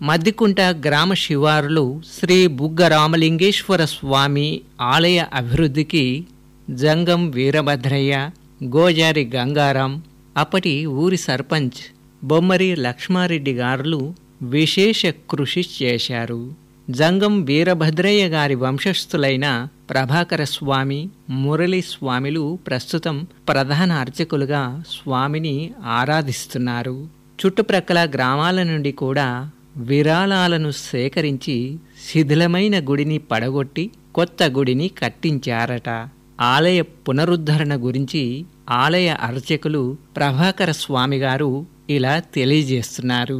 మద్దికుంట గ్రామ శివారులు శ్రీ బుగ్గ రామలింగేశ్వర స్వామి ఆలయ అభివృద్ధికి జంగం వీరభద్రయ్య గోజారి గంగారాం అప్పటి ఊరి సర్పంచ్ బొమ్మరి లక్ష్మారెడ్డి గారులు విశేష కృషి చేశారు జంగం వీరభద్రయ్య గారి వంశస్థులైన ప్రభాకర స్వామి మురళి స్వామిలు ప్రస్తుతం ప్రధాన అర్చకులుగా స్వామిని ఆరాధిస్తున్నారు చుట్టుప్రక్కల గ్రామాల నుండి కూడా విరాళాలను సేకరించి శిథిలమైన గుడిని పడగొట్టి కొత్త గుడిని కట్టించారట ఆలయ పునరుద్ధరణ గురించి ఆలయ అర్చకులు ప్రభాకర స్వామి గారు ఇలా తెలియజేస్తున్నారు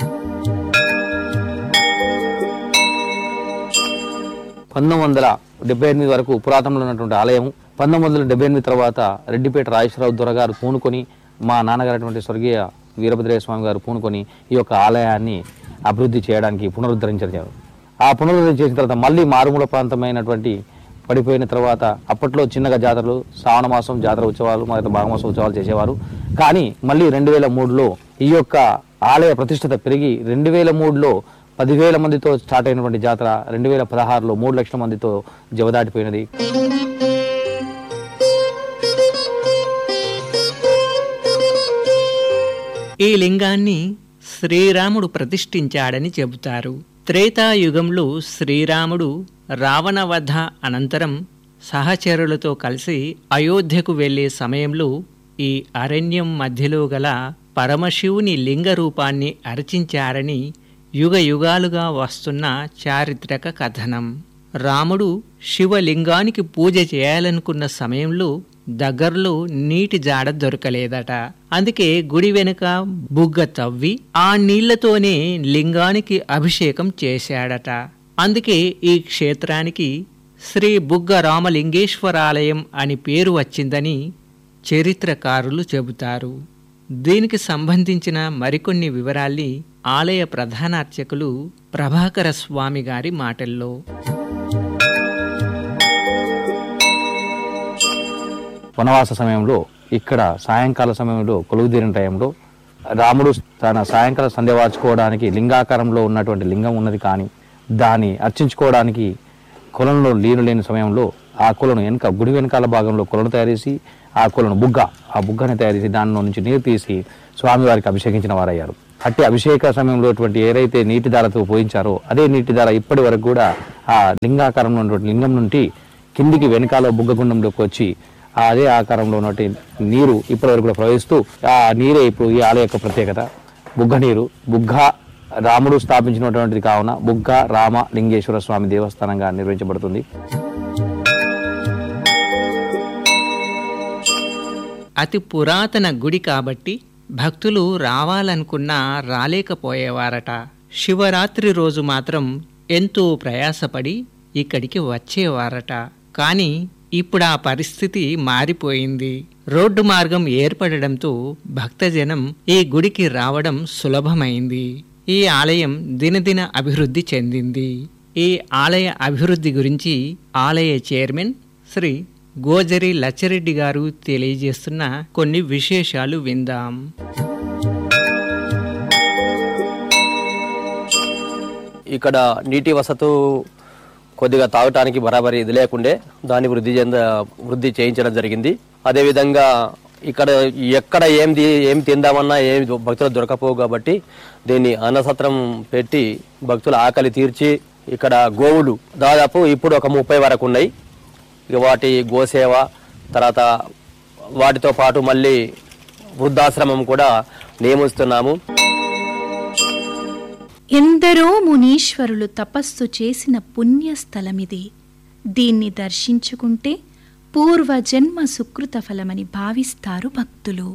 పంతొమ్మిది వందల డెబ్బై ఎనిమిది వరకు పురాతనంలో ఉన్నటువంటి ఆలయం పంతొమ్మిది వందల డెబ్బై ఎనిమిది తర్వాత రెడ్డిపేట రాజేశ్వరరావు దొరగారు పూనుకొని మా నాన్నగారైనటువంటి స్వర్గీయ వీరభద్రయ్య స్వామి గారు పూనుకొని ఈ యొక్క ఆలయాన్ని అభివృద్ధి చేయడానికి పునరుద్ధరించారు ఆ పునరుద్ధరణ చేసిన తర్వాత మళ్ళీ మారుమూల ప్రాంతమైనటువంటి పడిపోయిన తర్వాత అప్పట్లో చిన్నగా జాతరలు శ్రావణ మాసం జాతర ఉత్సవాలు మరియు భాగమాసం ఉత్సవాలు చేసేవారు కానీ మళ్ళీ రెండు వేల మూడులో ఈ యొక్క ఆలయ ప్రతిష్టత పెరిగి రెండు వేల మూడులో పదివేల మందితో స్టార్ట్ అయినటువంటి జాతర రెండు వేల పదహారులో మూడు లక్షల మందితో జవదాటిపోయినది ఈ లింగాన్ని శ్రీరాముడు ప్రతిష్ఠించాడని చెబుతారు త్రేతాయుగంలో శ్రీరాముడు రావణవధ అనంతరం సహచరులతో కలిసి అయోధ్యకు వెళ్లే సమయంలో ఈ అరణ్యం మధ్యలో గల పరమశివుని లింగ రూపాన్ని అర్చించారని యుగ యుగాలుగా వస్తున్న చారిత్రక కథనం రాముడు శివలింగానికి పూజ చేయాలనుకున్న సమయంలో దగ్గరలో నీటి జాడ దొరకలేదట అందుకే గుడి వెనుక బుగ్గ తవ్వి ఆ నీళ్లతోనే లింగానికి అభిషేకం చేశాడట అందుకే ఈ క్షేత్రానికి శ్రీ బుగ్గ రామలింగేశ్వరాలయం అని పేరు వచ్చిందని చరిత్రకారులు చెబుతారు దీనికి సంబంధించిన మరికొన్ని వివరాల్ని ఆలయ ప్రధాన అర్చకులు ప్రభాకర స్వామి గారి మాటల్లో వనవాస సమయంలో ఇక్కడ సాయంకాల సమయంలో కొలువుదీరిన టైంలో రాముడు తన సాయంకాల సంధ్య వార్చుకోవడానికి లింగాకారంలో ఉన్నటువంటి లింగం ఉన్నది కానీ దాన్ని అర్చించుకోవడానికి కొలంలో నీరు లేని సమయంలో ఆ కొలను వెనుక గుడి వెనకాల భాగంలో కొలను తయారు చేసి ఆ కొలను బుగ్గ ఆ బుగ్గని తయారు చేసి దానిలో నుంచి నీరు తీసి స్వామివారికి అభిషేకించిన వారయ్యారు అట్టి అభిషేక సమయంలో అటువంటి ఏదైతే నీటి ధారతో పోయించారో అదే నీటి ధార ఇప్పటి వరకు కూడా ఆ లింగాకారంలో ఉన్నటువంటి లింగం నుండి కిందికి వెనకాల బుగ్గగుండంలోకి వచ్చి ఆ అదే ఆకారంలో ఉన్నటువంటి నీరు ఇప్పటి వరకు కూడా ప్రవహిస్తూ ఆ నీరే ఇప్పుడు ఈ ఆలయ యొక్క ప్రత్యేకత బుగ్గ నీరు బుగ్గ రాముడు స్థాపించినటువంటిది కావున బుగ్గ రామ లింగేశ్వర స్వామి దేవస్థానంగా నిర్వహించబడుతుంది అతి పురాతన గుడి కాబట్టి భక్తులు రావాలనుకున్నా రాలేకపోయేవారట శివరాత్రి రోజు మాత్రం ఎంతో ప్రయాసపడి ఇక్కడికి వచ్చేవారట కానీ ఇప్పుడు ఆ పరిస్థితి మారిపోయింది రోడ్డు మార్గం ఏర్పడడంతో భక్తజనం ఈ గుడికి రావడం సులభమైంది ఈ ఆలయం దినదిన అభివృద్ధి చెందింది ఈ ఆలయ అభివృద్ధి గురించి ఆలయ చైర్మన్ శ్రీ గోజరి లచ్చరెడ్డి గారు తెలియజేస్తున్న కొన్ని విశేషాలు విందాం ఇక్కడ నీటి వసతు కొద్దిగా తాగటానికి బరాబరి ఇది లేకుండే దాన్ని వృద్ధి చెంద వృద్ధి చేయించడం జరిగింది అదేవిధంగా ఇక్కడ ఎక్కడ ఏం ది- ఏం తిందామన్నా ఏం భక్తులు దొరకపోవు కాబట్టి దీన్ని అన్నసత్రం పెట్టి భక్తుల ఆకలి తీర్చి ఇక్కడ గోవులు దాదాపు ఇప్పుడు ఒక ముప్పై వరకు ఉన్నాయి ఇక వాటి గోసేవ తర్వాత వాటితో పాటు మళ్ళీ వృద్ధాశ్రమం కూడా నియమిస్తున్నాము ఎందరో మునీశ్వరులు తపస్సు చేసిన పుణ్యస్థలమిది దీన్ని దర్శించుకుంటే పూర్వజన్మ సుకృత ఫలమని భావిస్తారు భక్తులు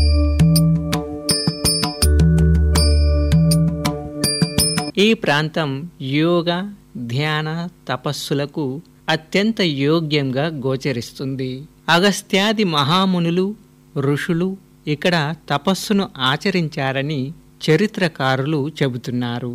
ఈ ప్రాంతం యోగ ధ్యాన తపస్సులకు అత్యంత యోగ్యంగా గోచరిస్తుంది అగస్త్యాది మహామునులు ఋషులు ఇక్కడ తపస్సును ఆచరించారని చరిత్రకారులు చెబుతున్నారు